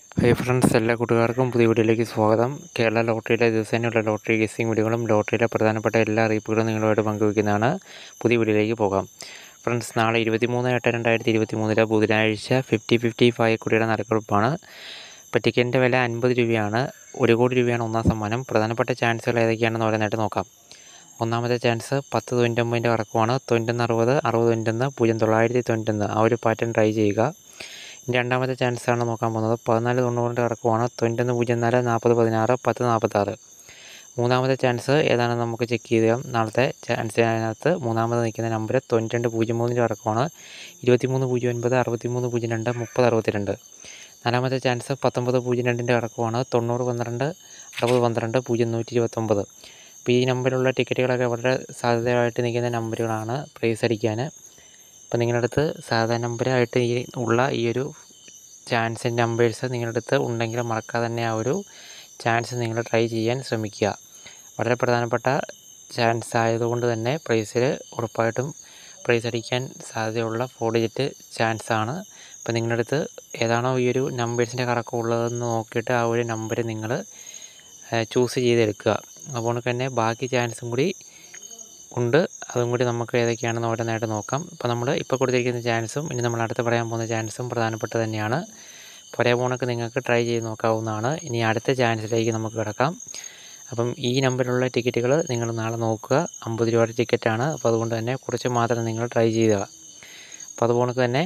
hi friends എല്ലാ കൂട്ടുകാർക്കും പുതിയ വീഡിയോയിലേക്ക് സ്വാഗതം കേരള ലോട്ടറിയിലെ ദിവസേനയുള്ള ലോട്ടറി ഗസിംഗ് വീഡിയോകളും ലോട്ടറിയിലെ പ്രധാനപ്പെട്ട എല്ലാ അറിയിപ്പുകളും നിങ്ങളുമായിട്ട് പങ്കുവയ്ക്കുന്നതാണ് പുതിയ വീഡിയോയിലേക്ക് പോകാം ഫ്രണ്ട്സ് നാളെ ഇരുപത്തിമൂന്ന് എട്ട് രണ്ടായിരത്തി ഇരുപത്തി മൂന്നിലെ ബുധനാഴ്ച ഫിഫ്റ്റി ഫിഫ്റ്റി ഫൈവ് കോടിയുടെ നറുക്കെടുപ്പാണ് ഇപ്പോൾ ടിക്കറ്റിൻ്റെ വില അൻപത് രൂപയാണ് ഒരു കോടി രൂപയാണ് ഒന്നാം സമ്മാനം പ്രധാനപ്പെട്ട ചാൻസുകൾ ഏതൊക്കെയാണെന്ന് ഓരോന്നായിട്ട് നോക്കാം ഒന്നാമത്തെ ചാൻസ് പത്ത് തൊണ്ണൂറ്റൊമ്പതിൻ്റെ കറക്കമാണ് തൊണ്ണൂറ്റൊന്ന് അറുപത് അറുപത് തൊണ്ണൂറ്റൊന്ന് പൂജ്യം തൊള്ളായിരത്തി തൊണ്ണൂറ്റൊന്ന് ആ ഒരു പാറ്റേൺ ട്രൈ ചെയ്യുക ഇനി രണ്ടാമത്തെ ചാൻസാണ് നോക്കാൻ പോകുന്നത് പതിനാല് തൊണ്ണൂറിൻ്റെ കറക്കമാണ് തൊണ്ണൂറ്റൊന്ന് പൂജ്യം നാല് നാൽപ്പത് പതിനാറ് പത്ത് നാൽപ്പത്താറ് മൂന്നാമത്തെ ചാൻസ് ഏതാണെന്ന് നമുക്ക് ചെക്ക് ചെയ്യാം നാളത്തെ ചാൻസിനകത്ത് മൂന്നാമത് നിൽക്കുന്ന നമ്പർ തൊണ്ണൂറ്റി പൂജ്യം മൂന്നിൻ്റെ കറക്കമാണ് ഇരുപത്തിമൂന്ന് പൂജ്യം ഒൻപത് അറുപത്തിമൂന്ന് പൂജ്യം രണ്ട് മുപ്പത് അറുപത്തിരണ്ട് നാലാമത്തെ ചാൻസ് പത്തൊമ്പത് പൂജ്യം രണ്ടിൻ്റെ കറക്കമാണ് തൊണ്ണൂറ് പന്ത്രണ്ട് അറുപത് പന്ത്രണ്ട് പൂജ്യം നൂറ്റി ഇരുപത്തൊമ്പത് അപ്പോൾ ഈ നമ്പറിലുള്ള ടിക്കറ്റുകളൊക്കെ വളരെ സാധ്യതയായിട്ട് നിൽക്കുന്ന നമ്പറുകളാണ് പ്രൈസ് അടിക്കാൻ അപ്പോൾ നിങ്ങളുടെ അടുത്ത് സാധാ നമ്പറായിട്ട് ഈ ഉള്ള ഈ ഒരു ചാൻസ് നമ്പേഴ്സ് നിങ്ങളുടെ അടുത്ത് ഉണ്ടെങ്കിൽ മറക്കാതെ തന്നെ ആ ഒരു ചാൻസ് നിങ്ങൾ ട്രൈ ചെയ്യാൻ ശ്രമിക്കുക വളരെ പ്രധാനപ്പെട്ട ചാൻസ് ആയതുകൊണ്ട് തന്നെ പ്രൈസിൽ ഉറപ്പായിട്ടും പ്രൈസ് അടിക്കാൻ സാധ്യതയുള്ള ഫോർ ഡിജിറ്റ് ചാൻസ് ആണ് അപ്പോൾ നിങ്ങളുടെ അടുത്ത് ഏതാണോ ഈ ഒരു നമ്പേഴ്സിൻ്റെ കറക്കം ഉള്ളതെന്ന് നോക്കിയിട്ട് ആ ഒരു നമ്പർ നിങ്ങൾ ചൂസ് ചെയ്തെടുക്കുക അപ്പോൾ തന്നെ ബാക്കി ചാൻസും കൂടി ഉണ്ട് അതും കൂടി നമുക്ക് ഏതൊക്കെയാണെന്ന് ഓരോന്നായിട്ട് നോക്കാം ഇപ്പോൾ നമ്മൾ ഇപ്പോൾ കൊടുത്തിരിക്കുന്ന ചാൻസും ഇനി നമ്മൾ അടുത്ത് പറയാൻ പോകുന്ന ചാൻസും പ്രധാനപ്പെട്ട തന്നെയാണ് ഒരേ ഫോണൊക്കെ നിങ്ങൾക്ക് ട്രൈ ചെയ്ത് നോക്കാവുന്നതാണ് ഇനി അടുത്ത ചാൻസിലേക്ക് നമുക്ക് കിടക്കാം അപ്പം ഈ നമ്പറിലുള്ള ടിക്കറ്റുകൾ നിങ്ങൾ നാളെ നോക്കുക അമ്പത് രൂപയുടെ ടിക്കറ്റാണ് അപ്പോൾ അതുകൊണ്ട് തന്നെ കുറച്ച് മാത്രം നിങ്ങൾ ട്രൈ ചെയ്യുക അപ്പോൾ അതുപോലെ തന്നെ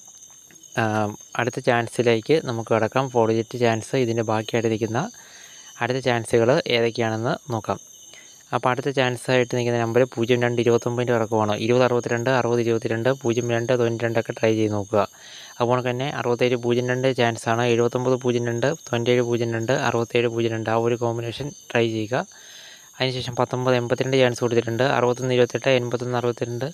അടുത്ത ചാൻസിലേക്ക് നമുക്ക് കിടക്കാം ഫോർ ഡിജിറ്റ് ചാൻസ് ഇതിൻ്റെ ബാക്കിയായിട്ട് നിൽക്കുന്ന അടുത്ത ചാൻസുകൾ ഏതൊക്കെയാണെന്ന് നോക്കാം അപ്പോൾ അടുത്ത ചാൻസ് ആയിട്ട് നിൽക്കുന്ന നമ്പർ പൂജ്യം രണ്ട് ഇരുപത്തൊമ്പതിൻ്റെ ഇറക്കമാണ് ഇരുപത് അറുപത്തിരണ്ട് അറുപത് ഇരുപത്തിരണ്ട് പൂജ്യം രണ്ട് തൊണ്ണൂറ്റി രണ്ടൊക്കെ ട്രൈ ചെയ്ത് നോക്കുക അതുപോലെ തന്നെ അറുപത്തേഴ് പൂജ്യം രണ്ട് ചാൻസാണ് എഴുപത്തൊമ്പത് പൂജ്യം രണ്ട് തൊണ്ണൂറ്റേഴ് പൂജ്യം രണ്ട് അറുപത്തേഴ് പൂജ്യം രണ്ട് ആ ഒരു കോമ്പിനേഷൻ ട്രൈ ചെയ്യുക അതിനുശേഷം പത്തൊമ്പത് എൺപത്തിരണ്ട് ചാൻസ് കൊടുത്തിട്ടുണ്ട് അറുപത്തൊന്ന് ഇരുപത്തെട്ട് എൺപത്തൊന്ന് അറുപത്തിരണ്ട്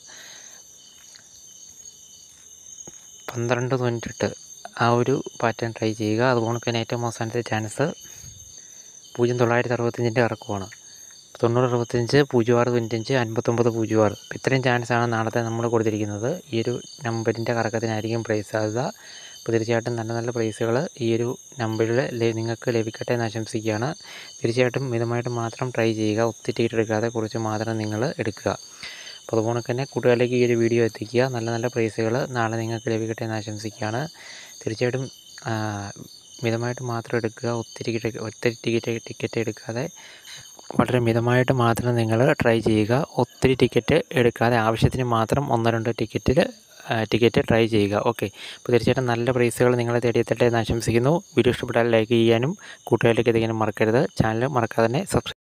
പന്ത്രണ്ട് തൊണ്ണൂറ്റെട്ട് ആ ഒരു പാറ്റേൺ ട്രൈ ചെയ്യുക അതുപോലെ തന്നെ ഏറ്റവും അവസാനത്തെ ചാൻസ് പൂജ്യം തൊള്ളായിരത്തി അറുപത്തഞ്ചിൻ്റെ ഇറക്കമാണ് തൊണ്ണൂറ് അറുപത്തഞ്ച് പൂജ്യം ആറ് തൊണ്ണൂറ്റഞ്ച് അൻപത്തൊമ്പത് പൂജ്യം ആറ് ഇത്രയും ചാൻസാണ് നാളത്തെ നമ്മൾ കൊടുത്തിരിക്കുന്നത് ഈ ഒരു നമ്പറിൻ്റെ കറക്കത്തിനായിരിക്കും പ്രൈസ് സാധ്യത അപ്പോൾ തീർച്ചയായിട്ടും നല്ല നല്ല പ്രൈസുകൾ ഈ ഒരു നമ്പറിൽ നിങ്ങൾക്ക് ലഭിക്കട്ടെ എന്ന് ആശംസിക്കുകയാണ് തീർച്ചയായിട്ടും മിതമായിട്ട് മാത്രം ട്രൈ ചെയ്യുക ഒത്തിരി ടിക്കറ്റ് എടുക്കാതെ കുറച്ച് മാത്രം നിങ്ങൾ എടുക്കുക അപ്പോൾ അതുപോലെ തന്നെ കൂട്ടുകാരിലേക്ക് ഈ ഒരു വീഡിയോ എത്തിക്കുക നല്ല നല്ല പ്രൈസുകൾ നാളെ നിങ്ങൾക്ക് ലഭിക്കട്ടെ എന്ന് ആശംസിക്കുകയാണ് തീർച്ചയായിട്ടും മിതമായിട്ട് മാത്രം എടുക്കുക ഒത്തിരി ഒത്തിരി ടിക്കറ്റ് ടിക്കറ്റ് എടുക്കാതെ വളരെ മിതമായിട്ട് മാത്രം നിങ്ങൾ ട്രൈ ചെയ്യുക ഒത്തിരി ടിക്കറ്റ് എടുക്കാതെ ആവശ്യത്തിന് മാത്രം ഒന്നോ രണ്ടോ ടിക്കറ്റിൽ ടിക്കറ്റ് ട്രൈ ചെയ്യുക ഓക്കെ അപ്പോൾ തീർച്ചയായിട്ടും നല്ല പ്രൈസുകൾ നിങ്ങളെ തേടിയെത്തട്ടെ എന്ന് ആശംസിക്കുന്നു വീഡിയോ ഇഷ്ടപ്പെട്ടാൽ ലൈക്ക് ചെയ്യാനും കൂട്ടുകാരിലേക്ക് എത്തിക്കാനും മറക്കരുത് ചാനൽ മറക്കാതെ തന്നെ സബ്സ്ക്രൈബ്